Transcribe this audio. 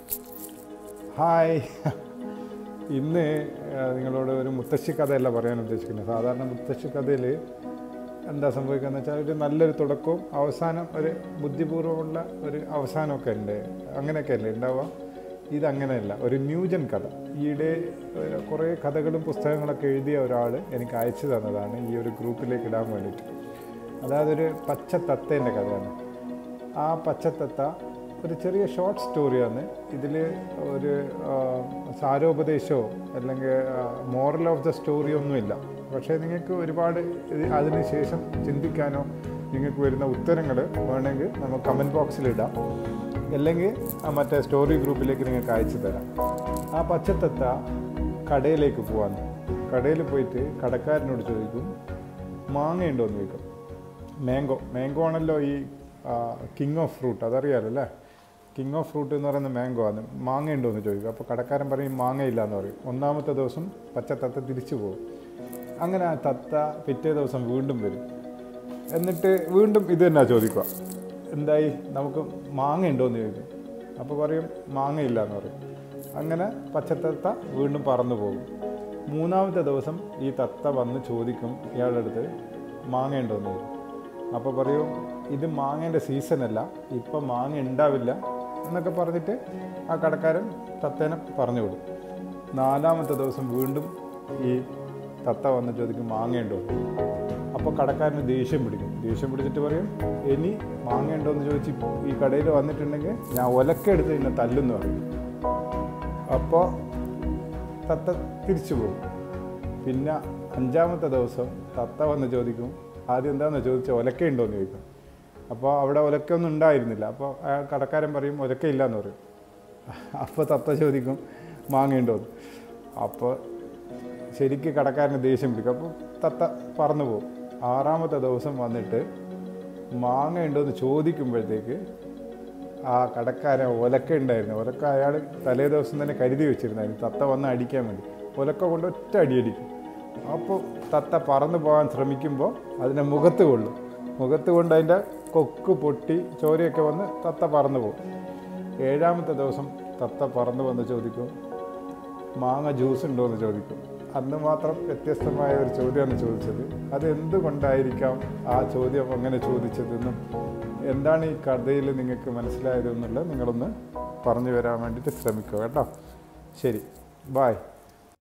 Hi ഇന്ന് ആ, നിങ്ങളോട് ഒരു മുത്തശ്ശി കഥയല്ല പറയാൻ ഉദ്ദേശിക്കുന്നത് സാധാരണ മുത്തശ്ശി കഥയിൽ എന്താ സംഭവിക്കുന്നത് വെച്ചാൽ ഒരു നല്ലൊരു തുടക്കവും അവസാനം ഒരു ബുദ്ധിപൂർവ്വമുള്ള ഒരു അവസാനമൊക്കെ ഉണ്ട് അങ്ങനെയൊക്കെ അല്ലേ ഉണ്ടാവുക ഇതങ്ങനെയല്ല ഒരു ന്യൂജൻ കഥ ഈയിടെ ഒരു കുറേ കഥകളും പുസ്തകങ്ങളൊക്കെ എഴുതിയ ഒരാൾ എനിക്ക് അയച്ചു തന്നതാണ് ഈ ഒരു ഗ്രൂപ്പിലേക്ക് ഇടാൻ വേണ്ടിയിട്ട് അതായത് ഒരു പച്ച തത്തേൻ്റെ കഥയാണ് ആ പച്ചത്തത്ത ഒരു ചെറിയ ഷോർട്ട് സ്റ്റോറിയാണ് ഇതിൽ ഒരു ആ, സാരോപദേശമോ അല്ലെങ്കിൽ മോറൽ ഓഫ് ദ സ്റ്റോറി ഒന്നുമില്ല പക്ഷേ നിങ്ങൾക്ക് ഒരുപാട് ഇത് അതിന് ശേഷം ചിന്തിക്കാനോ നിങ്ങൾക്ക് വരുന്ന ഉത്തരങ്ങൾ വേണമെങ്കിൽ നമുക്ക് കമൻറ്റ് ബോക്സിലിടാം അല്ലെങ്കിൽ ആ മറ്റേ സ്റ്റോറി ഗ്രൂപ്പിലേക്ക് നിങ്ങൾക്ക് അയച്ചു തരാം ആ പച്ചത്തത്ത കടയിലേക്ക് പോവാന്ന് കടയിൽ പോയിട്ട് കടക്കാരനോട് ചോദിക്കും മാങ്ങയുണ്ടോ എന്ന് ചോദിക്കും മാംഗോ മാംഗോ ആണല്ലോ ഈ കിങ് ഓഫ് ഫ്രൂട്ട് അതറിയാലോ അല്ലേ കിങ് ഓഫ് ഫ്രൂട്ട് എന്ന് പറയുന്നത് മാംഗോ ആണ് മാങ്ങ ഉണ്ടോ എന്ന് ചോദിക്കും അപ്പോൾ കടക്കാരൻ പറയും മാങ്ങയില്ല എന്ന് പറയും ഒന്നാമത്തെ ദിവസം പച്ച തത്ത തിരിച്ചു പോകും അങ്ങനെ ആ തത്ത പിറ്റേ ദിവസം വീണ്ടും വരും എന്നിട്ട് വീണ്ടും ഇത് തന്നെ ചോദിക്കുക എന്തായി നമുക്ക് മാങ്ങ ഉണ്ടോ എന്ന് ചോദിക്കും അപ്പോൾ പറയും മാങ്ങയില്ല എന്ന് പറയും അങ്ങനെ പച്ചത്തത്ത വീണ്ടും പറന്നു പോകും മൂന്നാമത്തെ ദിവസം ഈ തത്ത വന്ന് ചോദിക്കും ഇയാളുടെ അടുത്ത് മാങ്ങ ഉണ്ടോ എന്ന് ചോദിക്കും അപ്പോൾ പറയും ഇത് മാങ്ങേൻ്റെ സീസണല്ല ഇപ്പം മാങ്ങ ഉണ്ടാവില്ല എന്നൊക്കെ പറഞ്ഞിട്ട് ആ കടക്കാരൻ തത്തേനെ പറഞ്ഞു വിടും നാലാമത്തെ ദിവസം വീണ്ടും ഈ തത്ത വന്ന് ചോദിക്കും മാങ്ങയുണ്ടോ എന്ന്. അപ്പോൾ കടക്കാരന് ദേഷ്യം പിടിക്കും ദേഷ്യം പിടിച്ചിട്ട് പറയും ഇനി മാങ്ങയുണ്ടോ എന്ന് ചോദിച്ച് ഈ കടയിൽ വന്നിട്ടുണ്ടെങ്കിൽ ഞാൻ ഒലക്കെടുത്ത് നിന്നെ തല്ലുന്നു പറയും അപ്പോൾ തത്ത തിരിച്ചു പോകും പിന്നെ അഞ്ചാമത്തെ ദിവസം തത്ത വന്ന് ചോദിക്കും ആദ്യം എന്താണെന്ന് ചോദിച്ചാൽ ഒലക്കയുണ്ടോ എന്ന് ചോദിക്കും അപ്പോൾ അവിടെ ഒലക്കൊന്നും ഉണ്ടായിരുന്നില്ല അപ്പോൾ ആ കടക്കാരൻ പറയും ഒലക്കയില്ല എന്ന് പറയും അപ്പോൾ തത്ത ചോദിക്കും മാങ്ങയുണ്ടോ എന്ന് അപ്പോൾ ശരിക്ക് കടക്കാരന് ദേഷ്യം പിടിക്കും അപ്പോൾ തത്ത പറന്നു പോകും ആറാമത്തെ ദിവസം വന്നിട്ട് മാങ്ങ ഉണ്ടോ എന്ന് ചോദിക്കുമ്പോഴത്തേക്ക് ആ കടക്കാരൻ ഒലക്ക ഉണ്ടായിരുന്നു ഒലക്ക അയാൾ തലേ ദിവസം തന്നെ കരുതി വെച്ചിരുന്നായിരുന്നു തത്ത വന്ന് അടിക്കാൻ വേണ്ടി ഒലക്ക കൊണ്ട് ഒറ്റ അടി അടിക്കും അപ്പോൾ തത്ത പറന്നു പോകാൻ ശ്രമിക്കുമ്പോൾ അതിനെ മുഖത്ത് കൊള്ളും മുഖത്ത് കൊണ്ട് അതിൻ്റെ കൊക്ക് പൊട്ടി ചോരയൊക്കെ വന്ന് തത്ത പറന്നു പോകും ഏഴാമത്തെ ദിവസം തത്ത പറന്നു വന്ന് ചോദിക്കും മാങ്ങ ജ്യൂസ് ഉണ്ടോ എന്ന് ചോദിക്കും അന്ന് മാത്രം വ്യത്യസ്തമായ ഒരു ചോദ്യമാണ് ചോദിച്ചത് അത് എന്തുകൊണ്ടായിരിക്കാം ആ ചോദ്യം അങ്ങനെ ചോദിച്ചതെന്നും എന്താണ് ഈ കഥയിൽ നിങ്ങൾക്ക് മനസ്സിലായതെന്നുള്ളത് നിങ്ങളൊന്ന് പറഞ്ഞു വരാൻ വേണ്ടിയിട്ട് ശ്രമിക്കുക കേട്ടോ ശരി ബായ്